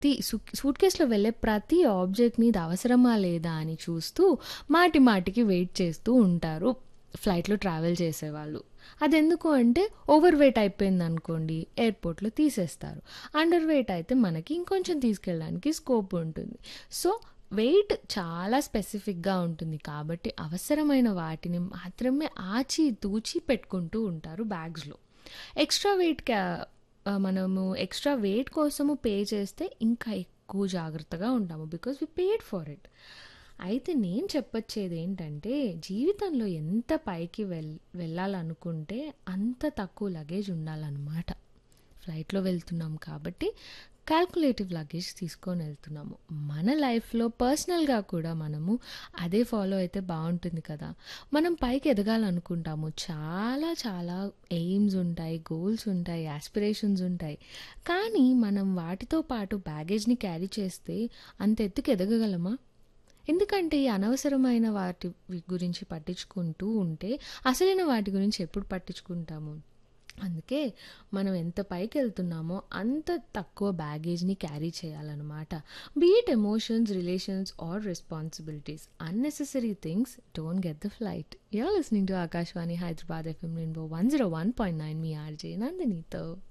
ప్రతి సుక్ సూట్ కేస్‌లో వెళ్ళే ప్రతి ఆబ్జెక్ట్‌ని ఇది అవసరమా లేదా అని చూస్తూ మాటి మాటికి వెయిట్ చేస్తూ ఉంటారు ఫ్లైట్‌లో ట్రావెల్ చేసేవాళ్ళు. అదెందుకు అంటే ఓవర్ వెయిట్ అయిపోయిందనుకోండి ఎయిర్‌పోర్ట్‌లో తీసేస్తారు. అండర్ వెయిట్ అయితే మనకి ఇంకొంచెం తీసుకెళ్ళడానికి స్కోప్ ఉంటుంది. సో, వెయిట్ చాలా స్పెసిఫిక్‌గా ఉంటుంది కాబట్టి అవసరమైన వాటిని మాత్రమే ఆచి తూచి పెట్టుకుంటూ ఉంటారు బ్యాగ్స్‌లో. ఎక్స్‌ట్రా వెయిట్ క్యా ఆహ్, మనము ఎక్స్‌ట్రా వెయిట్ కోసము పే చేస్తే ఇంకా ఎక్కువ జాగ్రత్తగా ఉంటాము. Because we paid for it. అయితే నేను చెప్పొచ్చేదేంటంటే జీవితంలో ఎంత పైకి వెళ్ వెళ్ళాలనుకుంటే అంత తక్కువ లగేజ్ ఉండాలనమాట. ఫ్లైట్‌లో వెళ్తున్నాం కాబట్టి కాల్కులేటివ్ లగేజ్ తీసుకొనెళ్తున్నాము. మన లైఫ్‌లో పర్సనల్‌గా కూడా మనము అదే ఫాలో అయితే బావుంటుంది కదా! మనం పైకి ఎదగాలనుకుంటాము. చాలా చాలా ఎయిమ్స్ ఉంటాయి, గోల్స్ ఉంటాయి, యాస్పిరేషన్స్ ఉంటాయి. కానీ మనం వాటితో పాటు బ్యాగేజ్‌ని క్యారీ చేస్తే అంత ఎత్తుకు ఎదగగలమా? ఎందుకంటే ఈ అనవసరమైన వాటి గురించి పట్టించుకుంటూ ఉంటే అసలైన వాటి గురించి ఎప్పుడు పట్టించుకుంటాము? అందుకే మనం ఎంత పైకెళ్తున్నామో అంత తక్కువ బ్యాగేజ్‌ని క్యారీ చేయాలనమాట. Be it emotions, relations or responsibilities. Unnecessary things don't get the flight. You are listening to Akashvani Hyderabad FM rainbow 101.9 మీ ఆర్‌జే నందినితో.